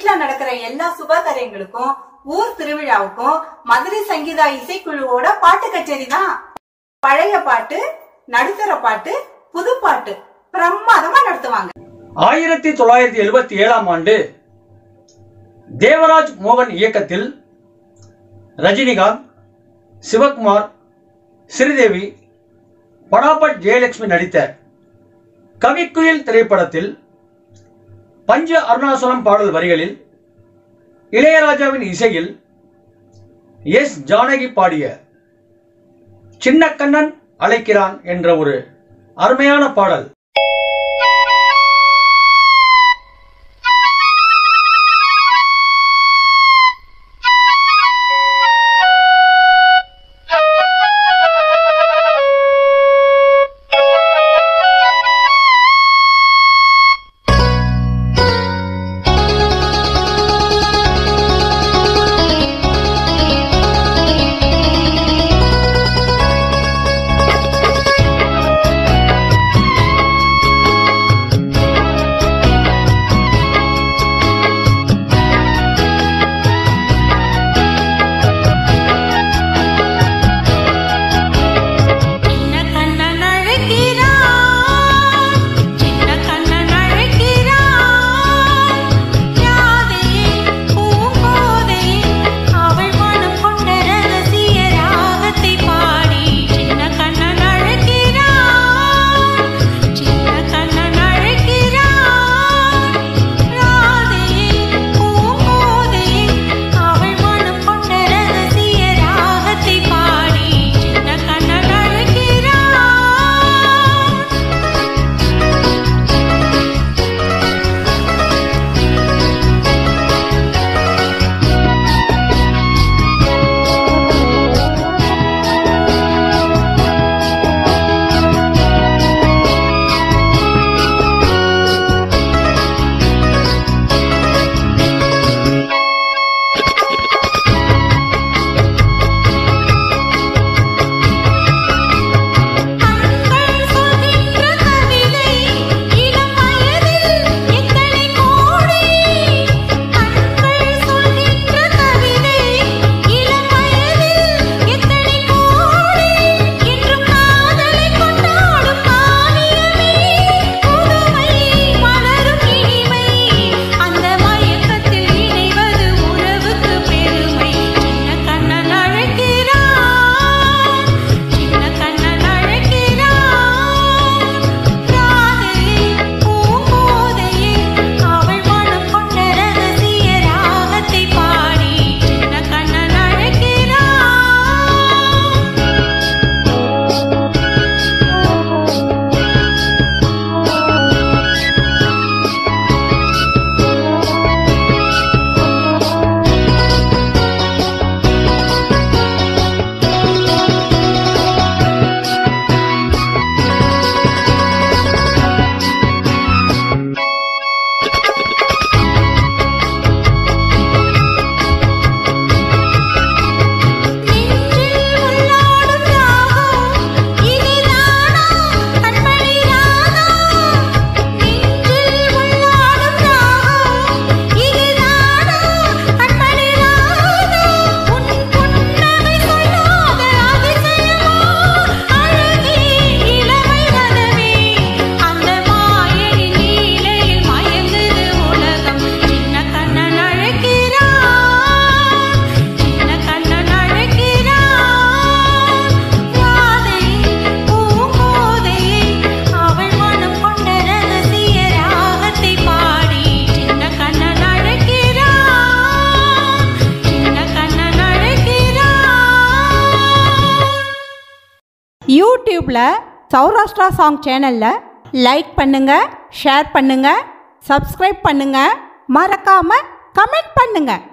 வீட்ல நடக்கிற எல்லா சுபகாரியங்களுக்கும் ஊர் திருவிழாவுக்கும் மதுரை சங்கீதா இசைக்குழுவோட பாட்டு கச்சேரி தான் பழைய பாட்டு நடுத்தர பாட்டு புது பாட்டு பிரமாதமா நடத்துவாங்க ஆயிரத்தி தொள்ளாயிரத்தி எழுபத்தி ஏழாம் ஆண்டு தேவராஜ் மோகன் இயக்கத்தில் ரஜினிகாந்த் சிவகுமார் ஸ்ரீதேவி படாபட் ஜெயலட்சுமி நடித்த கவிக்குயில் திரைப்படத்தில் பஞ்ச அருணாசலம் பாடல் வரிகளில் இளையராஜாவின் இசையில் எஸ் ஜானகி பாடிய சின்னக்கண்ணன் அழைக்கிறான் என்ற ஒரு அருமையான பாடல் சின்ன கண்ணன் அழைக்கிறான் சின்ன கண்ணன் அழைக்கிறான் யாதே பூங்கோதை அவள் மனம் கொண்ட ரகசிய ராகத்தை பாடி சின்ன கண்ணன் அழைக்கிறான் சின்ன கண்ணன் அழைக்கிறான் ராதே பூங்கோதை அவள் மனம் கொண்ட ரகசிய ராகத்தை பாடி சின்ன கண்ணன் அழைக்கிறான் கண்கள் சொல்கின்ற கவிதை இளம் வயதில் எத்தனை கோடி கண்கள் சொல்கின்ற கவிதை இளம் வயதில் எத்தனை கோடி என்றும் காதலை கொண்டாடும் காவியமே புதுமை மலரும் இனிமை அந்த மயக்கத்தில் இணைவது உறவுக்கு பெருமை சின்ன கண்ணன் அழைக்கிறான் சின்ன கண்ணன் அழைக்கிறான் ராதை பூங்கோதையே அவள் மனம் கொண்ட ரகசிய ராகத்தை பாடி சின்ன கண்ணன் அழைக்கிறான் நெஞ்சில் உள்ளாடும் ராகம் இதுதானா கண்மணி ராகம் நெஞ்சில் உள்ளாடும் ராகம் இதுதானா கண்மணி ராகம் உன் புன்னகை சொல்லாத அதிசயமோ அழகே இளமை ரதமே அந்த மாயனி நீலையில் மயங்குது உலகம் சின்ன கண்ணன் அழைக்கிறான் சின்ன கண்ணன் அழைக்கிறான் ராதை பூங்கோதையே அவள் மனம் கொண்ட ரகசிய ராகத்தை பாடி சின்ன கண்ணன் அழைக்கிறான் சின்ன கண்ணன் அழைக்கிறான் யூடியூப்ல சௌராஷ்டிரா சாங் சேனல்ல லைக் பண்ணுங்க ஷேர் பண்ணுங்க சப்ஸ்கிரைப் பண்ணுங்க மறக்காம கமெண்ட் பண்ணுங்க